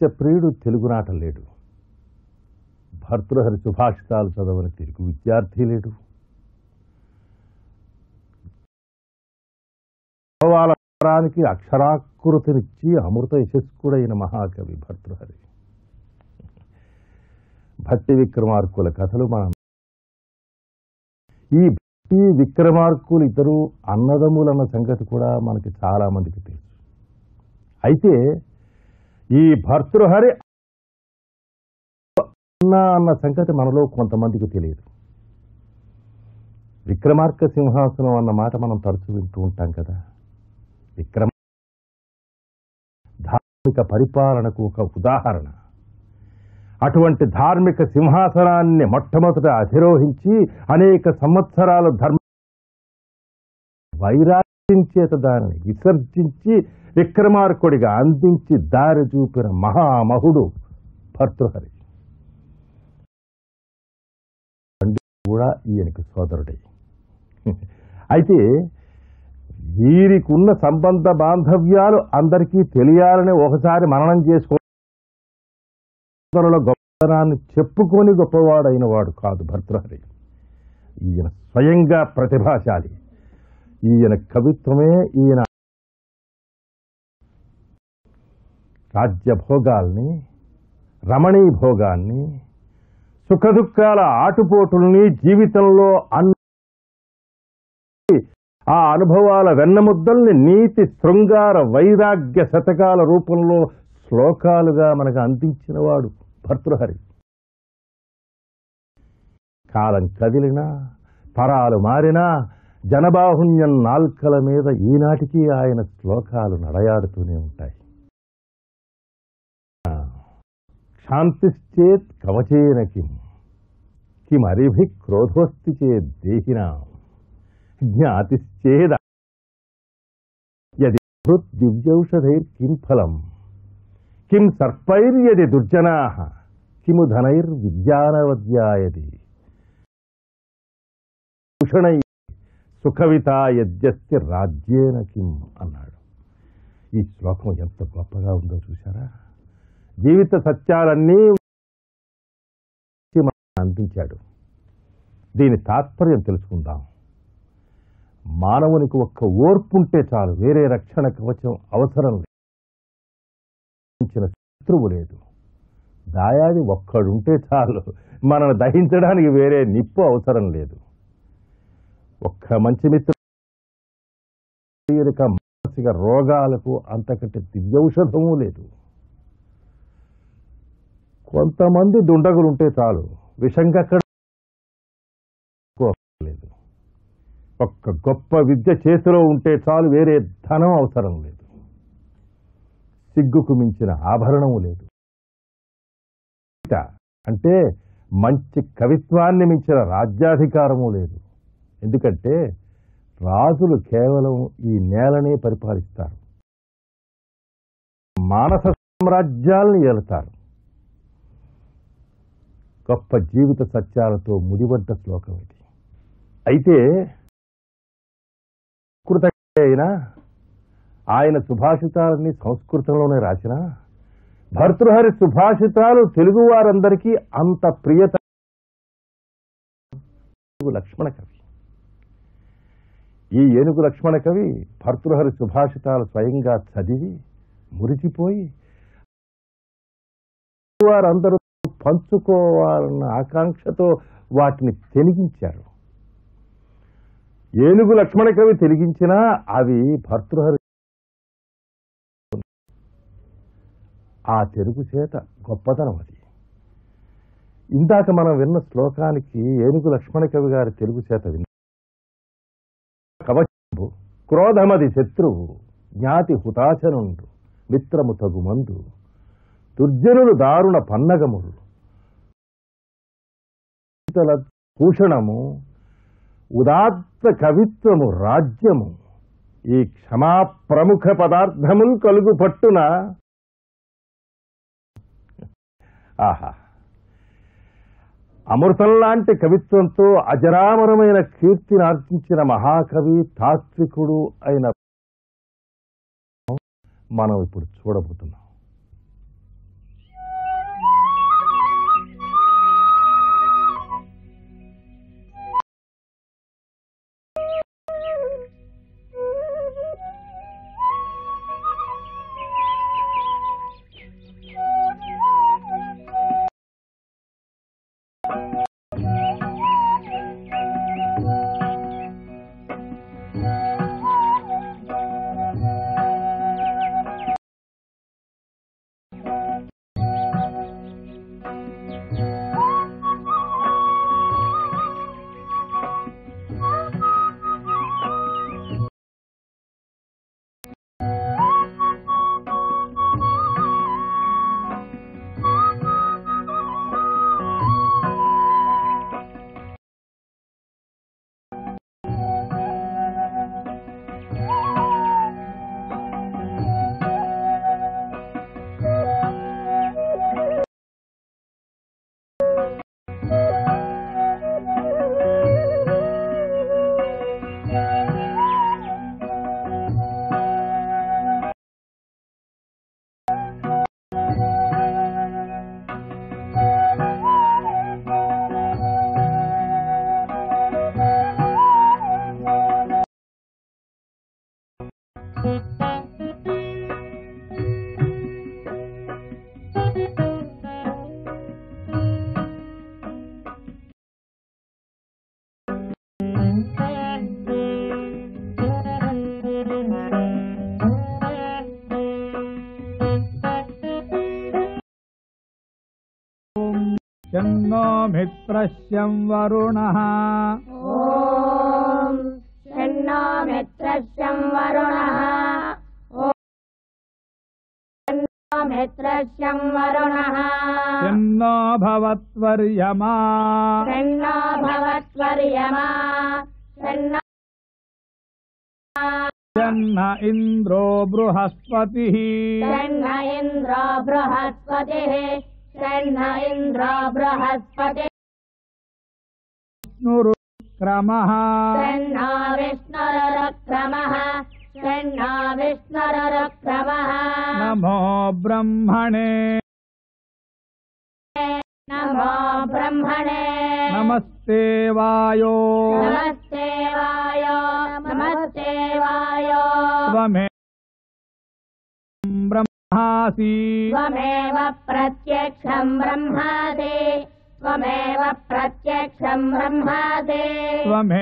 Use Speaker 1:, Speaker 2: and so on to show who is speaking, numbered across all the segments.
Speaker 1: సాహిత్య ప్రియుడు తెలుగునాట లేడు భర్తృహరి సుభాషితాలు చదవని తెలుగు విద్యార్థి లేడు అనుభవాల తరానికి అక్షరాకృతినిచ్చి అమృత యశస్కుడైన మహాకవి భర్తృహరి భక్తి విక్రమార్కుల కథలు మనం ఈ భక్తి విక్రమార్కులు ఇద్దరు అన్నదమ్ములన్న సంగతి కూడా మనకి చాలా మందికి తెలుసు అయితే ఈ భర్తృహరి అన్న అన్న సంగతి మనలో కొంతమందికి తెలియదు విక్రమార్క సింహాసనం అన్న మాట మనం తరచు వింటూ ఉంటాం కదా విక్రమ ధార్మిక పరిపాలనకు ఒక ఉదాహరణ అటువంటి ధార్మిక సింహాసనాన్ని మొట్టమొదట అధిరోహించి అనేక సంవత్సరాలు ధర్మ వైరాగ్యం చేత దానిని విసర్జించి విక్రమార్కుడిగా అందించి దారి చూపిన మహామహుడు భర్తృహరి కూడా ఈయనకి సోదరుడే అయితే వీరికి ఉన్న సంబంధ బాంధవ్యాలు అందరికీ తెలియాలని ఒకసారి మననం చేసుకో గొప్పతనాన్ని చెప్పుకొని గొప్పవాడైన వాడు కాదు భర్తృహరి ఈయన స్వయంగా ప్రతిభాశాలి ఈయన కవిత్వమే ఈయన రాజ్యభోగాల్ని రమణీ భోగాన్ని సుఖదుఖాల ఆటుపోటుల్ని జీవితంలో అన్ని ఆ అనుభవాల వెన్నముద్దల్ని నీతి శృంగార వైరాగ్య శతకాల రూపంలో శ్లోకాలుగా మనకు అందించిన వాడు భర్తృహరి కాలం కదిలినా తరాలు మారినా జనబాహుణ్యం నాల్కల మీద ఈనాటికి ఆయన శ్లోకాలు నడయాడుతూనే ఉంటాయి శాంతిశ్చేత్ కవచేన కిం కిమరిభి క్రోధోస్తి చేద్ దేహినా జ్ఞాతిశ్చేద యది హృత్ దివ్యౌషధైర్ కిం ఫలం కిం సర్పైర్యది దుర్జనా కిము ధనైర్ విద్యానవద్యాయది భూషణై సుఖవిత యద్యస్తి రాజ్యేన కిం అన్నాడు ఈ శ్లోకం ఎంత గొప్పగా ఉందో చూసారా జీవిత సత్యాలన్నీ మనకు అందించాడు దీని తాత్పర్యం తెలుసుకుందాం మానవునికి ఒక్క ఓర్పుంటే చాలు వేరే రక్షణ కవచం అవసరం లేదు దహించిన శత్రువు లేదు దాయాది ఒక్కడుంటే చాలు మనను దహించడానికి వేరే నిప్పు అవసరం లేదు ఒక్క మంచి మిత్రుడు మానసిక రోగాలకు అంతకంటే దివ్యౌషధము లేదు కొంతమంది దుండగులు ఉంటే చాలు విషంగక్కడ లేదు ఒక్క గొప్ప విద్య చేతిలో ఉంటే చాలు వేరే ధనం అవసరం లేదు సిగ్గుకు మించిన ఆభరణము లేదు అంటే మంచి కవిత్వాన్ని మించిన రాజ్యాధికారము లేదు ఎందుకంటే రాజులు కేవలం ఈ నేలనే పరిపాలిస్తారు మానస సామ్రాజ్యాల్ని ఏలుతారు గొప్ప జీవిత సత్యాలతో ముడిపడ్డ శ్లోకం ఇది అయితే కృత అయినా ఆయన సుభాషితాలన్నీ సంస్కృతంలోనే రాసిన భర్తృహరి సుభాషితాలు తెలుగు వారందరికీ అంత ప్రియత లక్ష్మణ కవి ఈ ఏనుగు లక్ష్మణ కవి భర్తృహరి సుభాషితాలు స్వయంగా చదివి మురిచిపోయి వారందరూ పంచుకోవాలన్న ఆకాంక్షతో వాటిని తెలిగించారు ఏనుగు లక్ష్మణ కవి తెలిగించినా అవి భర్తృహరి ఆ తెలుగు చేత గొప్పతనం అది ఇందాక మనం విన్న శ్లోకానికి ఏనుగు లక్ష్మణ కవి గారి తెలుగు చేత విన్న కవచంబు క్రోధమది శత్రువు జ్ఞాతి హుతాచనుండు మిత్రము తగుమందు దుర్జనులు దారుణ పన్నగములు భూషణము ఉదాత్త కవిత్వము రాజ్యము ఈ క్షమా ప్రముఖ పదార్థములు కలుగు పట్టున ఆహా అమృతం లాంటి కవిత్వంతో అజరామరమైన కీర్తిని ఆర్జించిన మహాకవి తాత్వికుడు అయిన మనం ఇప్పుడు చూడబోతున్నాం
Speaker 2: शन्नो मित्रश्यं वरुणः
Speaker 3: ॐ शन्नो मित्रश्यं वरुणः ॐ शन्नो मित्रश्यं वरुणः
Speaker 2: शन्नो भवत्वर्यमा
Speaker 3: शन्नो भवत्वर्यमा शन्नो
Speaker 2: शन्न इन्द्रो बृहस्पतिः
Speaker 3: शन्न इन्द्रो बृहस्पतिः शन्न इन्द्रो बृहस्पतिः
Speaker 2: विष्णुरुक्रमः
Speaker 3: शन्नो विष्णुरुक्रमः शन्नो विष्णुरुक्रमः
Speaker 2: नमो ब्रह्मणे
Speaker 3: नमो ब्रह्मणे
Speaker 2: नमस्ते वायो
Speaker 3: नमस्ते वायो नमस्ते वायो
Speaker 2: त्वमे ब्रह्मासि
Speaker 3: त्वमेव प्रत्यक्षं ब्रह्मादि त्वमेव प्रत्यक्षं ब्रह्मादि
Speaker 2: त्वमे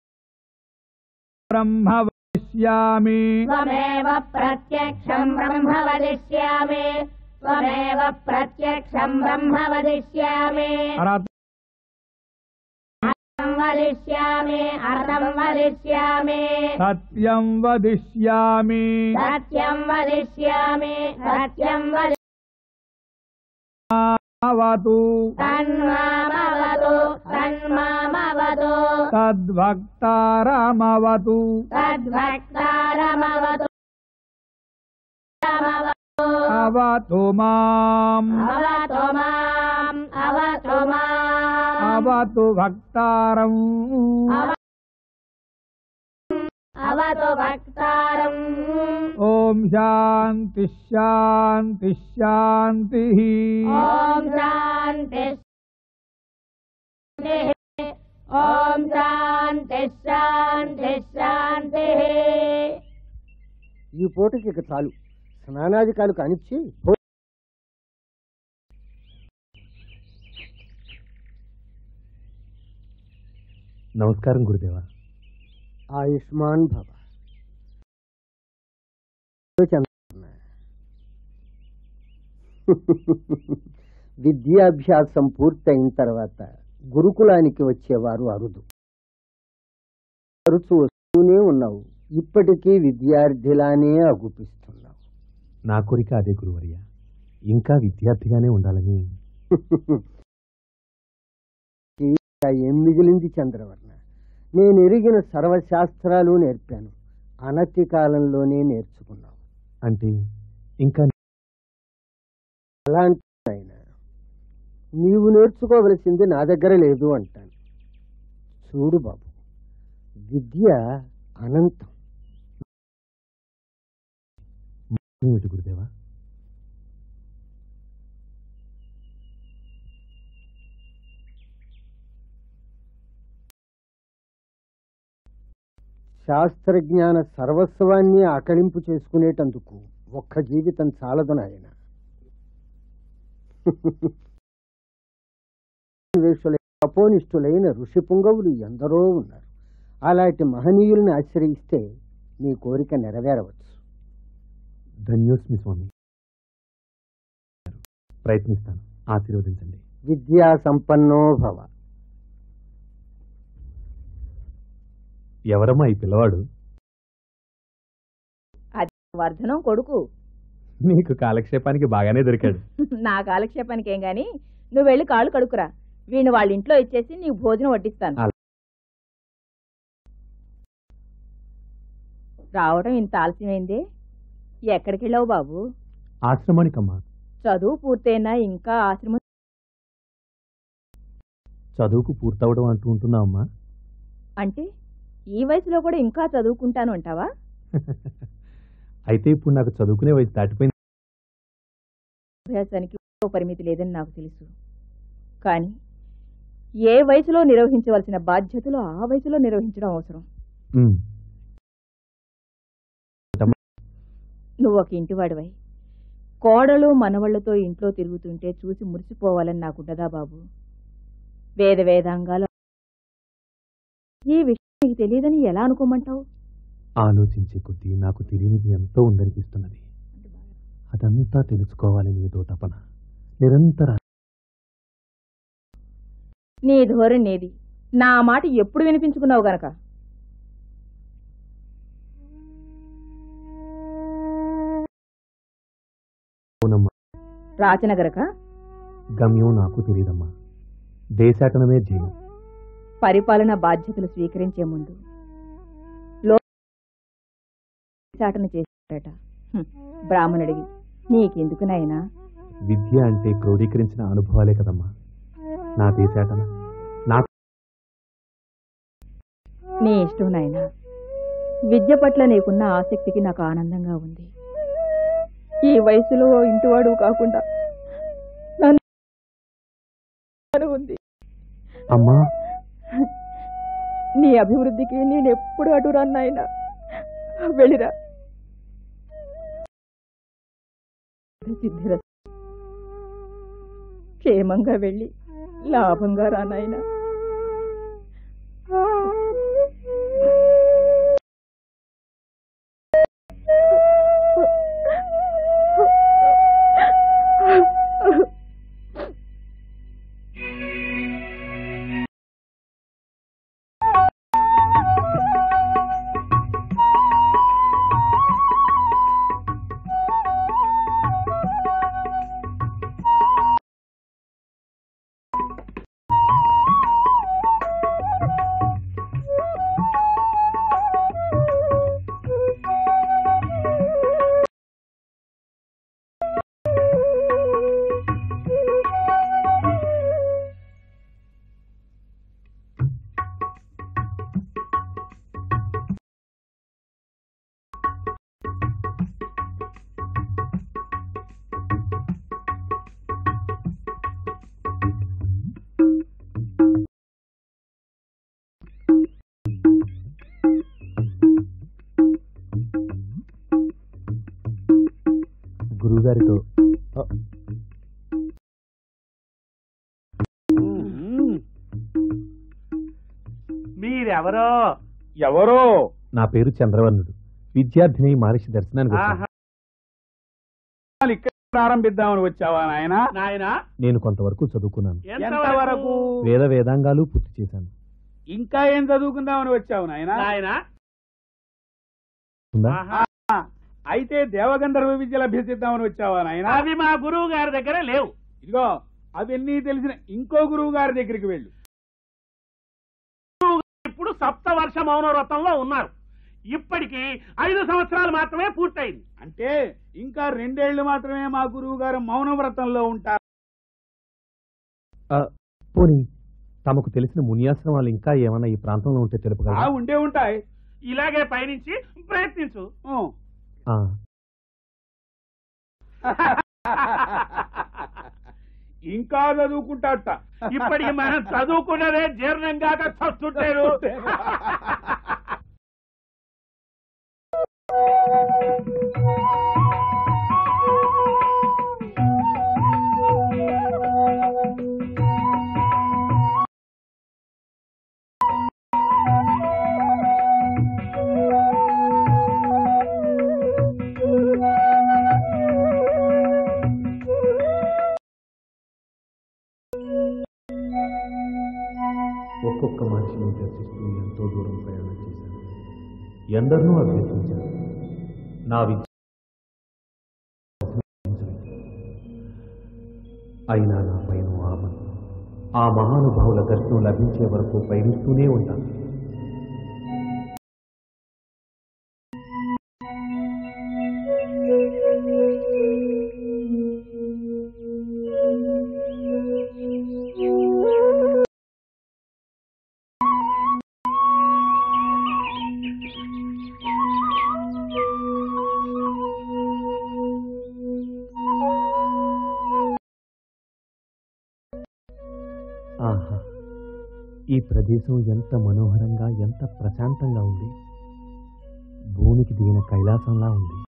Speaker 2: ब्रह्म वदिष्यामि
Speaker 3: त्वमेव प्रत्यक्षं ब्रह्म वदिष्यामि त्वमेव प्रत्यक्षं ब्रह्म वदिष्यामि
Speaker 2: रथ
Speaker 3: अर्थं वदिष्यामि अर्थं वदिष्यामि
Speaker 2: सत्यं वदिष्यामि
Speaker 3: सत्यं वदिष्यामि सत्यं वदि
Speaker 2: अवतु
Speaker 3: तन्मामवतु तन्मामवतु
Speaker 2: तद्भक्तारमवतु
Speaker 3: तद्भक्तारमवतु रमवतु।
Speaker 2: अवतु माम्
Speaker 3: अवतु माम् अवतु माम्
Speaker 2: अवतु भक्तारम्
Speaker 3: अव- अवतु भक्तारम्
Speaker 2: ॐ शान्तिः शान्तिः शान्तिः
Speaker 3: ॐ शान्ति ॐ శాంతి శాంతి శాంతి
Speaker 4: ఈ పూటకి ఇక చాలు స్నానాధికారులు కానిచ్చి
Speaker 1: నమస్కారం గురుదేవా
Speaker 4: ఆయుష్మాన్ భవ చంద్రన్న. విద్యాభ్యాసం పూర్తయిన తర్వాత గురుకులానికి వచ్చేవారు అరుదు తరచు వస్తూనే ఉన్నావు ఇప్పటికీ విద్యార్థిలానే అగుపిస్తున్నావు
Speaker 1: నా కోరిక అదే గురువర్య ఇంకా విద్యార్థిగానే ఉండాలని
Speaker 4: ఇంకా ఏం మిగిలింది చంద్రవర్ణ నేను ఎరిగిన సర్వశాస్త్రాలు నేర్పాను అనతి కాలంలోనే నేర్చుకున్నావు
Speaker 1: అంటే ఇంకా
Speaker 4: అలాంటి ఆయన నీవు నేర్చుకోవలసింది నా దగ్గర లేదు అంటాను చూడు బాబు విద్య అనంతం
Speaker 1: ఏమిటి గురుదేవా
Speaker 4: శాస్త్రజ్ఞాన సర్వస్వాన్ని ఆకలింపు చేసుకునేటందుకు ఒక్క జీవితం చాలదు నాయన వేషులైన అపోనిష్ఠులైన ఋషి పుంగవులు ఎందరో ఉన్నారు అలాంటి మహనీయుల్ని ఆశ్రయిస్తే నీ కోరిక నెరవేరవచ్చు
Speaker 1: ధన్యోస్మి స్వామి ప్రయత్నిస్తాను ఆశీర్వదించండి
Speaker 4: విద్యా సంపన్నో భవ
Speaker 1: ఎవరమ్మా ఈ పిల్లవాడు
Speaker 5: వర్ధనం కొడుకు
Speaker 1: నీకు కాలక్షేపానికి బాగానే దొరికాడు
Speaker 5: నా కాలక్షేపానికి ఏం గాని నువ్వు వెళ్ళి కాళ్ళు కడుక్కురా వీణు వాళ్ళ ఇంట్లో ఇచ్చేసి నీకు భోజనం వడ్డిస్తాను
Speaker 1: అలా.
Speaker 5: రావడం ఇంత ఆలస్యమైందే ఎక్కడికి వెళ్ళావు బాబు
Speaker 1: ఆశ్రమానికమ్మా
Speaker 5: చదువు పూర్తయినా ఇంకా ఆశ్రమం
Speaker 1: చదువుకు పూర్తవడం అంటూ ఉంటున్నావమ్మా
Speaker 5: అంటే ఈ వయసులో కూడా ఇంకా చదువుకుంటాను అంటావా
Speaker 1: అయితే ఇప్పుడు నాకు చదువుకునే వయసు దాటిపోయింది
Speaker 5: అభ్యాసానికి ఓ పరిమితి లేదని నాకు తెలుసు కానీ ఏ వయసులో నిర్వహించవలసిన బాధ్యతలు ఆ వయసులో నిర్వహించడం అవసరం
Speaker 1: ఉమ్,
Speaker 5: నువ్వు ఒక ఇంటివాడివై కోడలు మనవళ్లతో ఇంట్లో తిరుగుతుంటే చూసి మురిసిపోవాలని నాకుండదా బాబు వేద వేదాంగాలు ఈ విషయం నీకు తెలియదని ఎలా అనుకోమంటావు
Speaker 1: ఆలోచించే కొద్దీ నాకు తెలియనిది ఎంతో ఉందనిపిస్తున్నది అదంతా తెలుసుకోవాలని ఏదో తపన నిరంతర
Speaker 5: నీ ధోరణి నీది నా మాట ఎప్పుడు వినిపించుకున్నావు గనక
Speaker 6: అవునమ్మా
Speaker 5: రాచనగరక
Speaker 6: గమ్యం నాకు తెలియదమ్మా దేశాటనమే జీవం
Speaker 5: పరిపాలన బాధ్యతలు స్వీకరించే ముందు లో చాటన చేశాడట హ్మ్, బ్రాహ్మణుడివి నీకెందుకు నాయనా
Speaker 6: విద్య అంటే క్రోడీకరించిన అనుభవాలే కదమ్మా నా దేశాటన నా
Speaker 5: నీ ఇష్టం నాయనా విద్య పట్ల నీకున్న ఆసక్తికి నాకు ఆనందంగా ఉంది ఈ వయసులో ఓ ఇంటివాడు కాకుండా నన్ను ఉంది
Speaker 6: అమ్మా
Speaker 5: నీ అభివృద్ధికి నేను ఎప్పుడు అటురాను నాయనా వెళ్ళిరా సిద్ధిర క్షేమంగా వెళ్ళి లాభంగా రా నాయనా
Speaker 6: గురువుగారితో
Speaker 7: మీరెవరో
Speaker 2: ఎవరో
Speaker 6: నా పేరు చంద్రవర్ణుడు విద్యార్థిని మహర్షి దర్శనానికి వచ్చాను.
Speaker 7: ఆహా.
Speaker 2: ఇక్కడ ప్రారంభిద్దామని వచ్చావా నాయన
Speaker 7: నాయనా
Speaker 6: నేను కొంతవరకు చదువుకున్నాను
Speaker 2: ఎంతవరకు
Speaker 6: వేద వేదాంగాలు పూర్తి చేశాను
Speaker 2: ఇంకా ఏం చదువుకుందామని వచ్చావు నాయన
Speaker 7: నాయనా
Speaker 6: ఉందా?
Speaker 7: ఆహా.
Speaker 2: అయితే దేవగంధర్వ విద్యలు అభ్యసిద్దామని వచ్చావా నాయన
Speaker 7: అవి మా గురువు గారి దగ్గర లేవు
Speaker 2: ఇదిగో అవన్నీ తెలిసిన ఇంకో గురువు గారి దగ్గరికి వెళ్ళు
Speaker 7: ఇప్పుడు సప్త వర్ష మౌన వ్రతంలో ఉన్నారు ఇప్పటికి ఐదు సంవత్సరాలు మాత్రమే పూర్తయింది
Speaker 2: అంటే ఇంకా రెండేళ్లు మాత్రమే మా గురువు గారు మౌన వ్రతంలో ఉంటారు
Speaker 6: ఆ, పోనీ తమకు తెలిసిన మునియాశ్రమాలు ఇంకా ఏమైనా ఈ ప్రాంతంలో ఉంటే
Speaker 2: ఆ
Speaker 6: తెలుపగలరా
Speaker 2: ఉండే ఉంటాయి
Speaker 7: ఇలాగే పయనించి ప్రయత్నించు
Speaker 2: ఊ.
Speaker 6: ఆ,
Speaker 2: ఇంకా చదువుకుంటాట
Speaker 7: ఇప్పటికి మనం చదువుకున్నదే జీర్ణం కాక చస్తుంటారు
Speaker 6: ఒక్కొక్క మనిషిని దర్శిస్తూ ఎంతో దూరం ప్రయాణం చేశాను ఎందరినో అభ్యర్థించాను నా విద్య అయినా నా పైన ఆపద ఆ మహానుభావుల దర్శనం లభించే వరకు పయనిస్తూనే ఉంటాను ఆహా ఈ ప్రదేశం ఎంత మనోహరంగా ఎంత ప్రశాంతంగా ఉంది భూమికి దిగిన కైలాసంలా ఉంది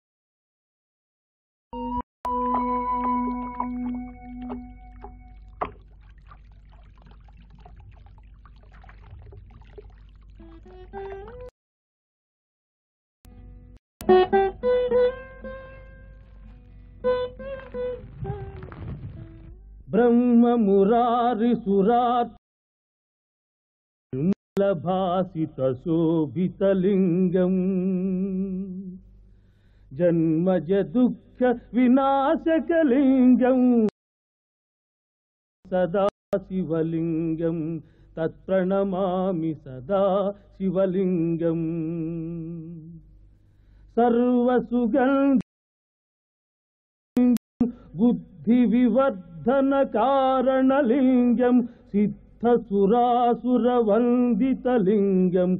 Speaker 4: బ్రహ్మ మురారి సురాత్
Speaker 8: భాసిత శోభితలింగం జన్మజ దుఃఖ వినాశకలింగం సదా శివలింగం తత్ప్రణమామి సదా శివలింగం సర్వసుగంధ బుద్ధి వివర్ధన కారణలింగం సిద్ధ సురాసుర వందితలింగం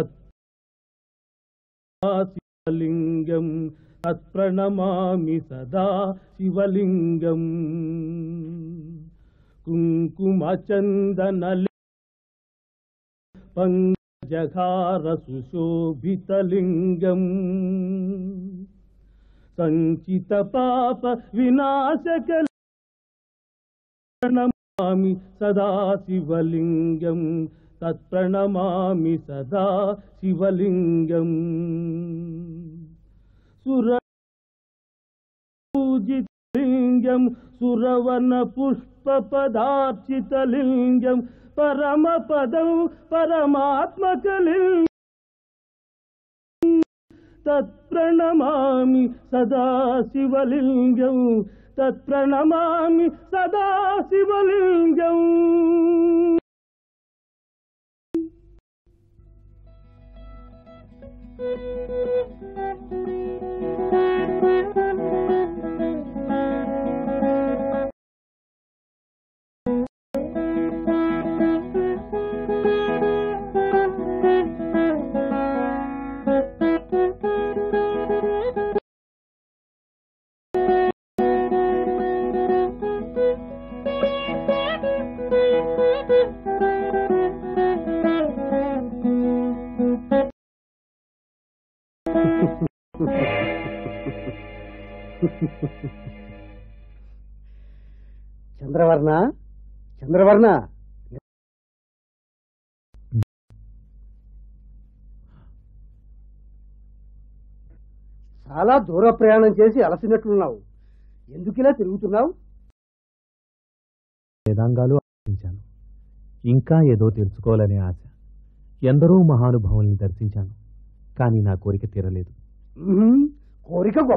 Speaker 8: శివలింగం తత్ప్రణమామి సదా శివలింగం కుంకుమచందన పంజఘార సుశోభితలింగం సంచిత పాప వినాశక ప్రణమామి సదా శివలింగం తత్ప్రణమామి సదా శివలింగం సుర పూజితలింగం సురవన పుష్ప పదార్చితలింగం పరమ పదం పరమాత్మకలింగం తత్ప్రణమామి సదా శివలింగం తత్ప్రణమామి సదా శివలింగం
Speaker 4: చంద్రవర్ణ చంద్రవర్ణ చాలా దూర ప్రయాణం చేసి అలసినట్లున్నావు ఎందుకిలా తిరుగుతున్నావు
Speaker 6: వేదాంగాలు ఆలోచించాను ఇంకా ఏదో తెలుసుకోవాలనే ఆశ ఎందరో మహానుభావుల్ని దర్శించాను కానీ నా కోరిక తీరలేదు
Speaker 4: ఉహుం, కోరిక గొప్ప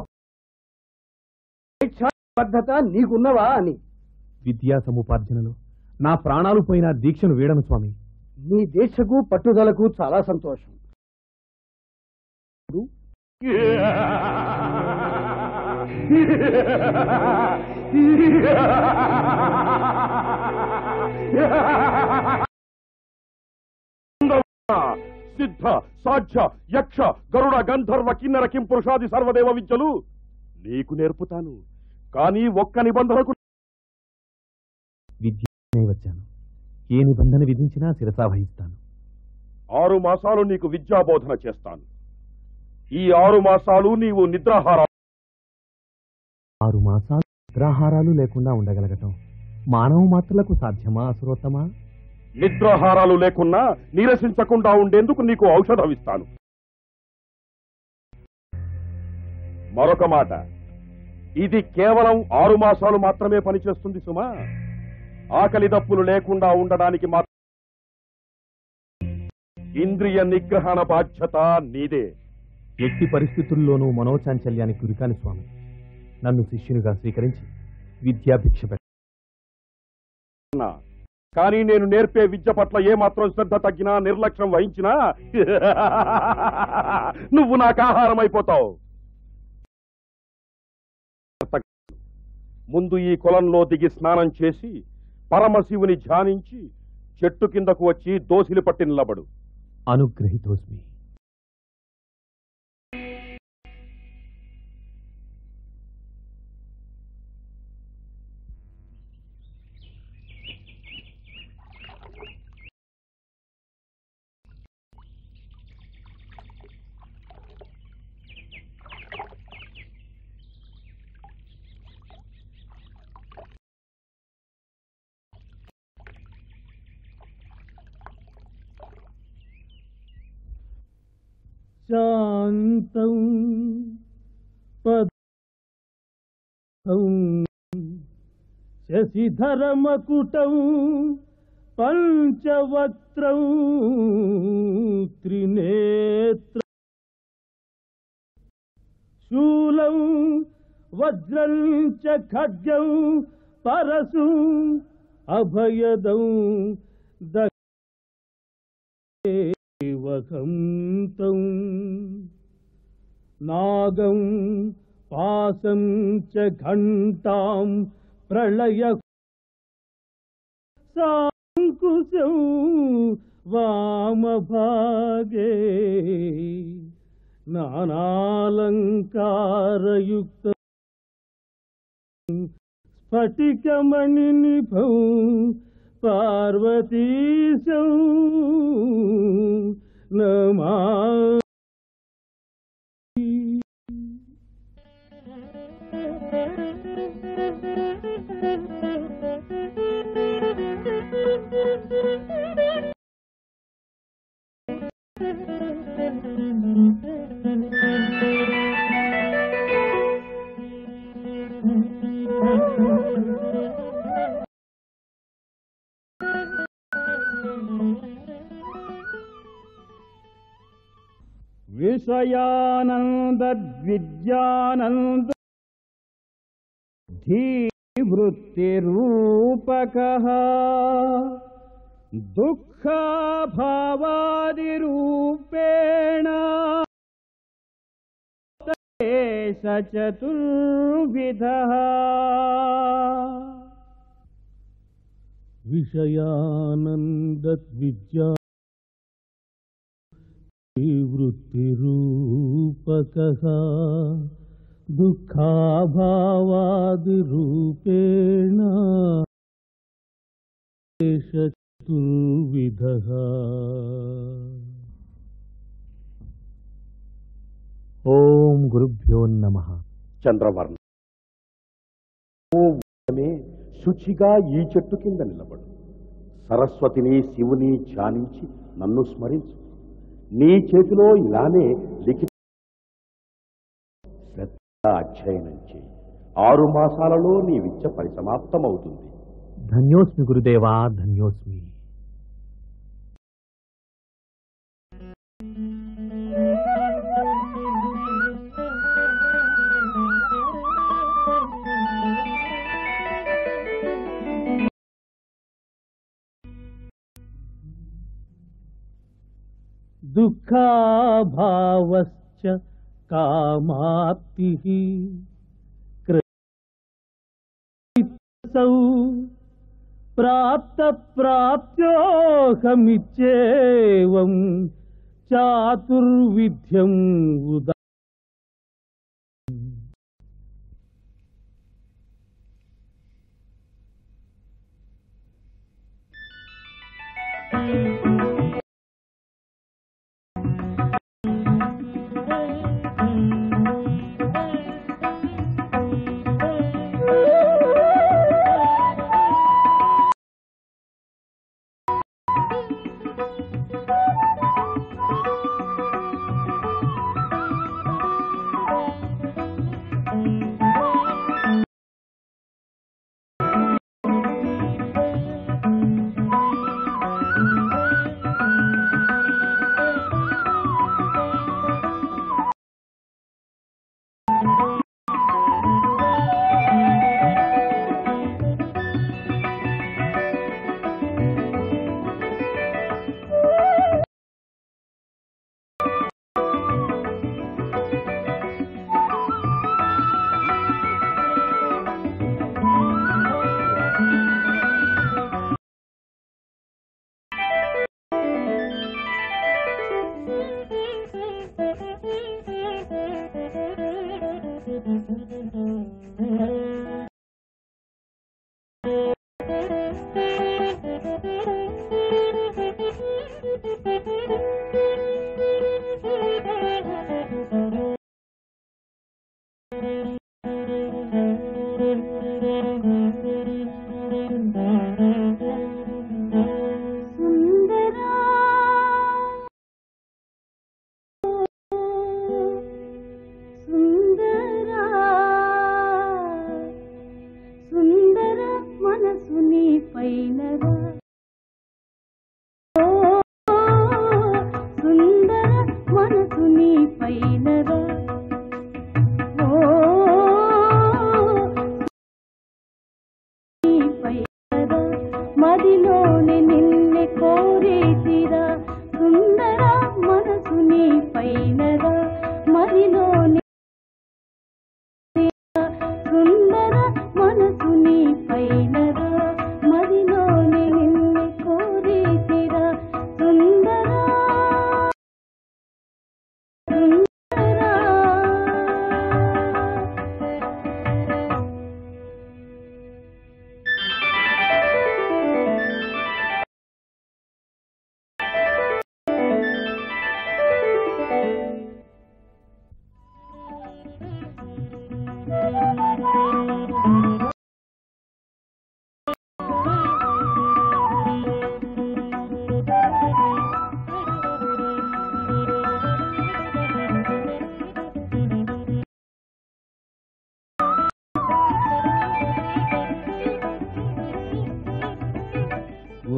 Speaker 4: పద్ధత నీకున్నవా అని
Speaker 6: విద్యా సముపార్జనలో నా ప్రాణాలు పోయిన దీక్షను వీడను స్వామి
Speaker 4: నీ దీక్షకు పట్టుదలకు చాలా సంతోషం
Speaker 1: సిద్ధ సాధ్య యక్ష గరుడ గంధర్వ కిన్నర కింపురుషాది సర్వదేవ విద్యలు నీకు నేర్పుతాను కానీ ఒక్క నిబంధనకు
Speaker 6: విద్య వచ్చాను ఏ నిబంధన విధించినా శిరసా వహిస్తాను
Speaker 1: ఆరు మాసాలు నీకు విద్యాబోధన చేస్తాను ఈ ఆరు మాసాలు నీవు నిద్రాహార
Speaker 6: ఆరు మాసాలు నిద్రాహారాలు లేకుండా ఉండగలగటం మానవ మాత్రులకు సాధ్యమా అసురోత్తమా
Speaker 1: నిద్రాహారాలు లేకున్నా నీరసించకుండా ఉండేందుకు నీకు ఔషధం ఇస్తాను మరొక మాట ఇది కేవలం ఆరు మాసాలు మాత్రమే పనిచేస్తుంది సుమా ఆకలి దప్పులు లేకుండా ఉండడానికి మాత్రం ఇంద్రియ నిగ్రహణ బాధ్యత నీదే
Speaker 6: ఎట్టి పరిస్థితుల్లోనూ మనోచాంచల్యానికి గురికాని స్వామి నన్ను శిష్యునిగా స్వీకరించి విద్యాభిక్ష పెట్ట
Speaker 1: అన్నా. కానీ నేను నేర్పే విద్య పట్ల ఏమాత్రం శ్రద్ధ తగ్గినా నిర్లక్ష్యం వహించినా నువ్వు నాకు ఆహారం అయిపోతావు ముందు ఈ కులంలో దిగి స్నానం చేసి పరమశివుని ధ్యానించి చెట్టు కిందకు వచ్చి దోసిలి పట్టి నిలబడు
Speaker 6: అనుగ్రహితోస్మి
Speaker 8: శాంతం పదం శశిధరమకుటం పంచవక్త్రం త్రినేత్ర శూలం వజ్రం చ ఖడ్గం పరసు అభయదం దేవకంతం నాగం పాసం చ ఘంటాం ప్రళయ సాంకుశం వామభాగే నానాలంకారయుక్త స్ఫటికమణినిభం పార్వతీశం నమా విషయానంద విద్యానంద ధీవృత్తిరూపక దుఃఖాభావాదిరూపేణ చతుర్విధ విషయానంద విద్యా వృత్తిరూపక దుఃఖాభావాదిరూపేణ చతుర్విధ
Speaker 6: ఓం గురుభ్యో నమ
Speaker 9: చంద్రవర్ణ ఓ వనమే శుచిగా ఈ చెట్టు కింద నిలబడు సరస్వతిని శివుని ధ్యానించి నన్ను స్మరించు నీ చేతిలో ఇలానే లిఖిత శ్రద్ధ అధ్యయనం చేయి ఆరు మాసాలలో నీ విద్య పరిసమాప్తమవుతుంది
Speaker 6: ధన్యోస్మి గురుదేవా ధన్యోస్మి
Speaker 8: దుఃఖాభావశ్చ కామాప్తి కృతౌ ప్రాప్త ప్రాప్త్యోహమిచ్చేవం చాతుర్విధ్యం ఉదా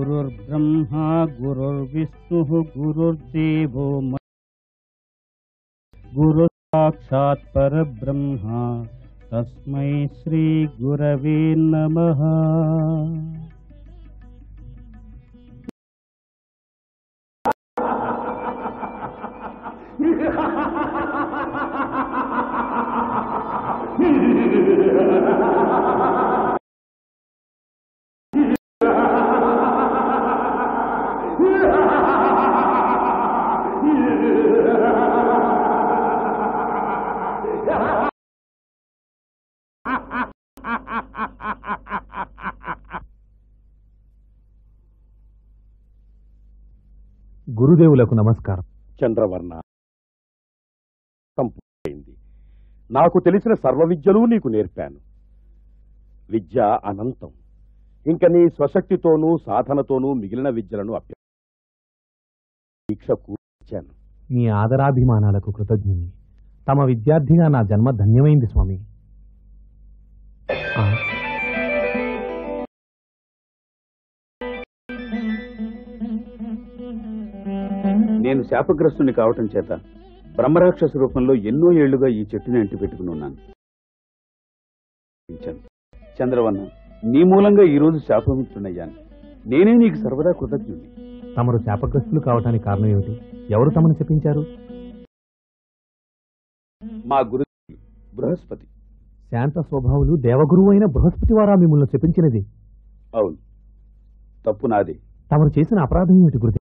Speaker 8: గురుర్బ్రహ్మ గురుర్విష్ణు గురుర్దేవో మ- గురు సాక్షాత్ పరబ్రహ్మ తస్మై శ్రీ గురవే నమః
Speaker 6: గురుదేవులకు నమస్కారం
Speaker 9: చంద్రవర్ణ సంపూర్ణమైంది నాకు తెలిసిన సర్వ విద్యలు నీకు నేర్పాను విద్య అనంతం ఇంక నీ స్వశక్తితోనూ సాధనతోనూ మిగిలిన విద్యలను అభ్య దీక్షకు ఇచ్చాను
Speaker 6: మీ ఆదరాభిమానాలకు కృతజ్ఞుని తమ విద్యార్థిగా నా జన్మ ధన్యమైంది స్వామి ఆ,
Speaker 10: నేను శాపగ్రస్తుని కావటం చేత బ్రహ్మరాక్షస రూపంలో ఎన్నో ఏళ్లుగా ఈ చెట్టుని అంటి పెట్టుకుని ఉన్నాను చంద్రవన్న నీ మూలంగా ఈ రోజు శాపముక్తునయ్యాను నేనే నీకు సర్వదా కృతజ్ఞుని
Speaker 6: తమరు శాపగ్రస్తులు కావటానికి కారణం ఏమిటి ఎవరు తమను చెప్పించారు
Speaker 10: మా గురు బృహస్పతి
Speaker 6: శాంత స్వభావులు దేవగురువు అయిన బృహస్పతి వారా మిమ్మల్ని చెప్పించినది
Speaker 10: అవును తప్పు నాదే
Speaker 6: తమరు చేసిన అపరాధం ఏమిటి గురుదేవ